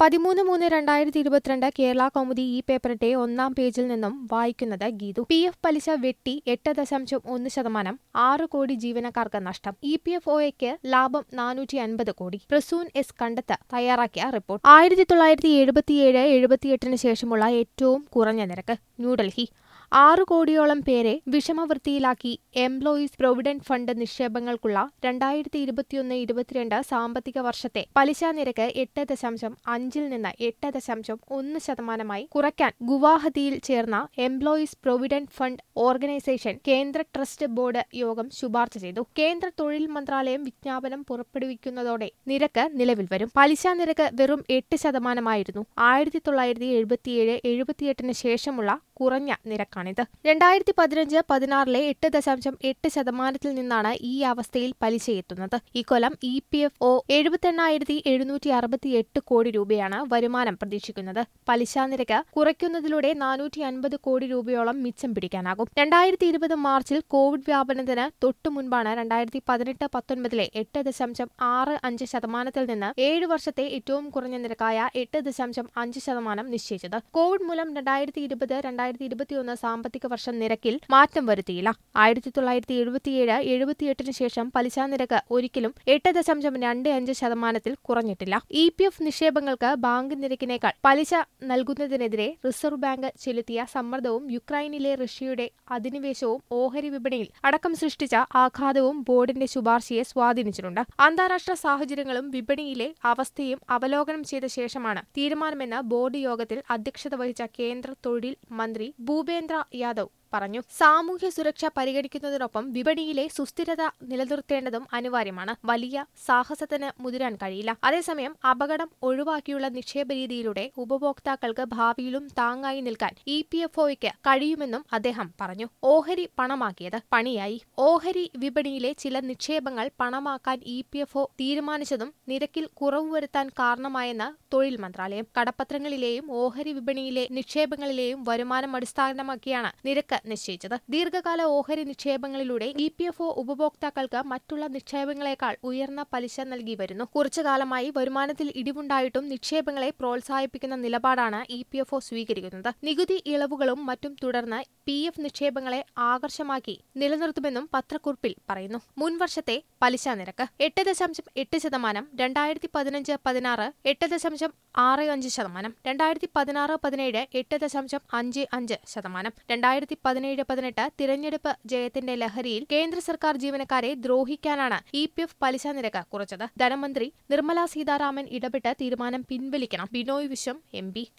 പതിമൂന്ന് മൂന്ന് രണ്ടായിരത്തി ഇരുപത്തിരണ്ട് കേരള കൗമുദി ഈ പേപ്പറിന്റെ ഒന്നാം പേജിൽ നിന്നും വായിക്കുന്നത് ഗീതു പി എഫ് പലിശ വെട്ടി എട്ട് ദശാംശം ഒന്ന് ശതമാനം ആറ് കോടി ജീവനക്കാർക്ക് നഷ്ടം ഇ പി എഫ് ഒയ്ക്ക് ലാഭം നാനൂറ്റി അൻപത് കോടി പ്രസൂൻ എസ് കണ്ടത്ത് തയ്യാറാക്കിയ റിപ്പോർട്ട് ആയിരത്തി തൊള്ളായിരത്തി എഴുപത്തിയേഴ് എഴുപത്തിയെട്ടിന് ശേഷമുള്ള ഏറ്റവും കുറഞ്ഞ നിരക്ക് ന്യൂഡൽഹി ആറ് കോടിയോളം പേരെ വിഷമവൃത്തിയിലാക്കി എംപ്ലോയീസ് പ്രൊവിഡന്റ് ഫണ്ട് നിക്ഷേപങ്ങൾക്കുള്ള രണ്ടായിരത്തി ഇരുപത്തിയൊന്ന് ഇരുപത്തിരണ്ട് സാമ്പത്തിക വർഷത്തെ പലിശ നിരക്ക് എട്ട് ദശാംശം അഞ്ചിൽ നിന്ന് എട്ട് ദശാംശം ഒന്ന് ശതമാനമായി കുറയ്ക്കാൻ ഗുവാഹത്തിയിൽ ചേർന്ന എംപ്ലോയീസ് പ്രൊവിഡന്റ് ഫണ്ട് ഓർഗനൈസേഷൻ കേന്ദ്ര ട്രസ്റ്റ് ബോർഡ് യോഗം ശുപാർശ ചെയ്തു കേന്ദ്ര തൊഴിൽ മന്ത്രാലയം വിജ്ഞാപനം പുറപ്പെടുവിക്കുന്നതോടെ നിരക്ക് നിലവിൽ വരും പലിശ നിരക്ക് വെറും എട്ട് ശതമാനമായിരുന്നു ആയിരത്തി തൊള്ളായിരത്തി എഴുപത്തിയേഴ് എഴുപത്തിയെട്ടിന് ശേഷമുള്ള കുറഞ്ഞ നിരക്കാണിത് രണ്ടായിരത്തി പതിനഞ്ച് പതിനാറിലെ എട്ട് ദശാംശം എട്ട് ശതമാനത്തിൽ നിന്നാണ് ഈ അവസ്ഥയിൽ പലിശയെത്തുന്നത് ഇക്കൊല്ലം ഇ പി എഫ് ഒ എഴുപത്തെണ്ണായിരത്തി എഴുന്നൂറ്റി അറുപത്തി എട്ട് കോടി രൂപയാണ് വരുമാനം പ്രതീക്ഷിക്കുന്നത് പലിശ നിരക്ക് കുറയ്ക്കുന്നതിലൂടെ നാനൂറ്റി അൻപത് കോടി രൂപയോളം മിച്ചം പിടിക്കാനാകും രണ്ടായിരത്തി ഇരുപത് മാർച്ചിൽ കോവിഡ് വ്യാപനത്തിന് തൊട്ടു മുൻപാണ് രണ്ടായിരത്തി പതിനെട്ട് പത്തൊൻപതിലെ എട്ട് ദശാംശം ആറ് അഞ്ച് ശതമാനത്തിൽ നിന്ന് ഏഴ് വർഷത്തെ ഏറ്റവും കുറഞ്ഞ നിരക്കായ എട്ട് ദശാംശം അഞ്ച് ശതമാനം നിശ്ചയിച്ചത് കോവിഡ് മൂലം രണ്ടായിരത്തി ഇരുപത് രണ്ടായിരത്തി ഇരുപത്തിയൊന്ന് സാമ്പത്തിക വർഷം നിരക്കിൽ മാറ്റം വരുത്തിയില്ല ആയിരത്തി തൊള്ളായിരത്തി എഴുപത്തിയേഴ് എഴുപത്തിയെട്ടിന് ശേഷം പലിശ നിരക്ക് ഒരിക്കലും എട്ട് ദശാംശം രണ്ട് അഞ്ച് ശതമാനത്തിൽ കുറഞ്ഞിട്ടില്ല ഇ പി എഫ് നിക്ഷേപങ്ങൾക്ക് ബാങ്ക് നിരക്കിനേക്കാൾ പലിശ നൽകുന്നതിനെതിരെ റിസർവ് ബാങ്ക് ചെലുത്തിയ സമ്മർദ്ദവും യുക്രൈനിലെ റഷ്യയുടെ അധിനിവേശവും ഓഹരി വിപണിയിൽ അടക്കം സൃഷ്ടിച്ച ആഘാതവും ബോർഡിന്റെ ശുപാർശയെ സ്വാധീനിച്ചിട്ടുണ്ട് അന്താരാഷ്ട്ര സാഹചര്യങ്ങളും വിപണിയിലെ അവസ്ഥയും അവലോകനം ചെയ്ത ശേഷമാണ് തീരുമാനമെന്ന് ബോർഡ് യോഗത്തിൽ അധ്യക്ഷത വഹിച്ച കേന്ദ്ര തൊഴിൽ മന്ത്രി ഭൂപേന്ദ്ര യാദവ് പറഞ്ഞു സാമൂഹ്യ സുരക്ഷ പരിഗണിക്കുന്നതിനൊപ്പം വിപണിയിലെ സുസ്ഥിരത നിലനിർത്തേണ്ടതും അനിവാര്യമാണ് വലിയ സാഹസത്തിന് മുതിരാൻ കഴിയില്ല അതേസമയം അപകടം ഒഴിവാക്കിയുള്ള നിക്ഷേപ രീതിയിലൂടെ ഉപഭോക്താക്കൾക്ക് ഭാവിയിലും താങ്ങായി നിൽക്കാൻ ഇ പി എഫ് ഒയ്ക്ക് കഴിയുമെന്നും അദ്ദേഹം പറഞ്ഞു ഓഹരി പണമാക്കിയത് പണിയായി ഓഹരി വിപണിയിലെ ചില നിക്ഷേപങ്ങൾ പണമാക്കാൻ ഇ പി എഫ് ഒ തീരുമാനിച്ചതും നിരക്കിൽ കുറവ് വരുത്താൻ കാരണമായെന്ന് തൊഴിൽ മന്ത്രാലയം കടപ്പത്രങ്ങളിലെയും ഓഹരി വിപണിയിലെ നിക്ഷേപങ്ങളിലെയും വരുമാനം അടിസ്ഥാനമാക്കിയാണ് നിരക്ക് നിശ്ചയിച്ചത് ദീർഘകാല ഓഹരി നിക്ഷേപങ്ങളിലൂടെ ഇ പി എഫ് ഒ ഉപഭോക്താക്കൾക്ക് മറ്റുള്ള നിക്ഷേപങ്ങളെക്കാൾ ഉയർന്ന പലിശ നൽകി വരുന്നു കുറച്ചുകാലമായി വരുമാനത്തിൽ ഇടിവുണ്ടായിട്ടും നിക്ഷേപങ്ങളെ പ്രോത്സാഹിപ്പിക്കുന്ന നിലപാടാണ് ഇ പി എഫ് ഒ സ്വീകരിക്കുന്നത് നികുതി ഇളവുകളും മറ്റും തുടർന്ന് പി എഫ് നിക്ഷേപങ്ങളെ ആകർഷമാക്കി നിലനിർത്തുമെന്നും പത്രക്കുറിപ്പിൽ പറയുന്നു മുൻ വർഷത്തെ പലിശ നിരക്ക് എട്ട് ദശാംശം എട്ട് ശതമാനം രണ്ടായിരത്തി പതിനഞ്ച് പതിനാറ് എട്ട് ദശാംശം ആറ് അഞ്ച് ശതമാനം രണ്ടായിരത്തി പതിനാറ് പതിനേഴ് എട്ട് ദശാംശം അഞ്ച് അഞ്ച് ശതമാനം രണ്ടായിരത്തി പതിനേഴ് പതിനെട്ട് തിരഞ്ഞെടുപ്പ് ജയത്തിന്റെ ലഹരിയിൽ കേന്ദ്ര സർക്കാർ ജീവനക്കാരെ ദ്രോഹിക്കാനാണ് ഇ പി എഫ് പലിശ നിരക്ക് കുറച്ചത് ധനമന്ത്രി നിർമ്മല സീതാരാമൻ ഇടപെട്ട് തീരുമാനം പിൻവലിക്കണം ബിനോയ് വിശ്വം എം പി